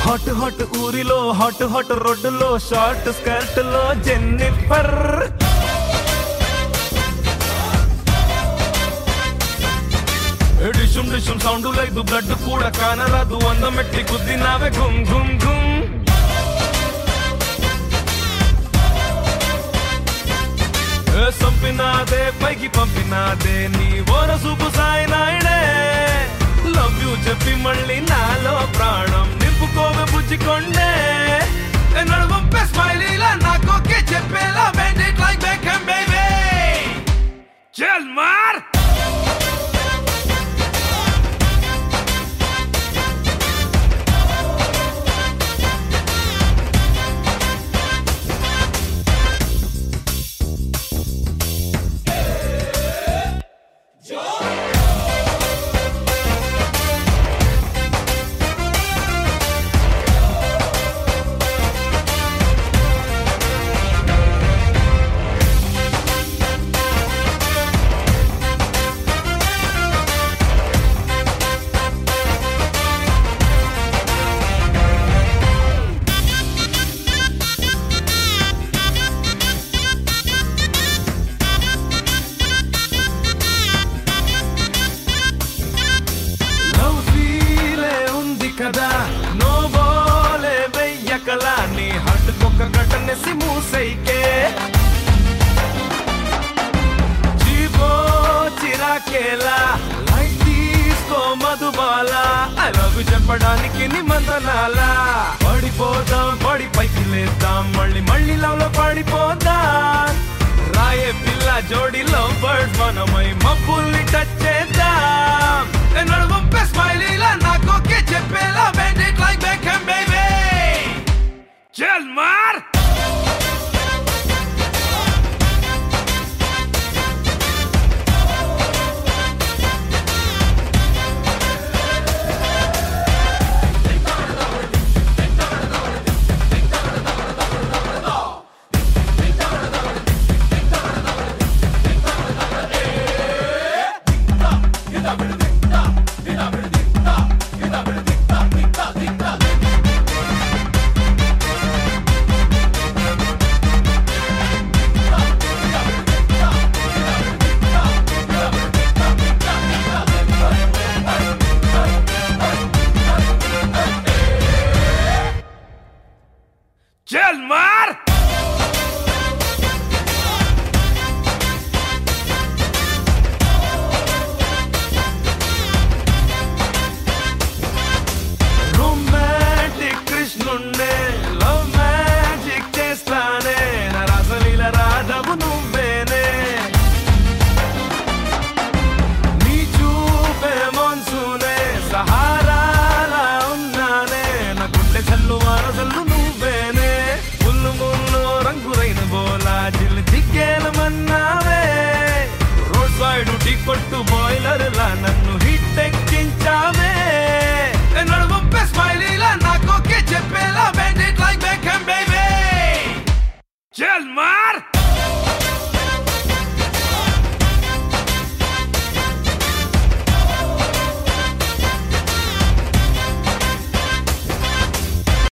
hot hot ఊరిలో hot hot రోడ్డులో short skirt లో జెన్నిఫర్ డిషుమ్ డిషుమ్ సౌండ్ లేదు బ్లడ్ కూడా కానరాదు అందమెట్టి కుద్దినావే గుమ్ గుమ్ గుమ్ ఏ సంపినాదే పైకి పంపినాదే నీ ఓర సూపు సాయి నాయుడే లవ్ యూ చెప్పి మళ్ళీ నాలో ప్రాణం నింపుకోవే బుజ్జికొండే ఏ నడువంపే స్మైలీలా నాకోకే చెప్పేలా bend it like Beckham baby చల్ మార్ లవ్ ఫీలే ఉంది కదా నో బోలే వెయ్యకలా నీ హట్ కొక్క కట్టనేసి మూసైకే జీవో చిరాకేలా లైట్ తీసుకో మధుబాల ఐ లవ్ చెప్పడానికి నిబంధనాలా పడిపోదాం పడి పైకి లేద్దాం మళ్ళీ మళ్ళీ లవ్ లో పడిపోదాం రాయే పిల్ల జోడిలో బర్డ్ మనమై మబ్బుల్ని టచ్ చేద్దాం ఏ నడువంపే స్మైలీలా నాకోకే చెప్పేలా bend it like Beckham baby చల్ మార్ చల్ మార్ రొమాంటిక్ కృష్ణుండే లవ్ మ్యాజిక్ చేస్తానే నా రసలీల రాధవు నువ్వేనే నీ చూపే మోన్సూనే సహారాలా ఉన్నానే నా గుండె చల్లు వారసల్లు నువ్వేనే ముల్లు ముల్లు రంగురైన బోలా జిల్లు దిగ్గేలమన్నావే రోడ్ సైడ్ టీ కొట్టు బాయిలర్ లా నన్ను హిట్ ఎక్కించావే ఏ నడువంపే స్మైలీలా నాకోకే చెప్పేలా bend it like Beckham baby చల్ మా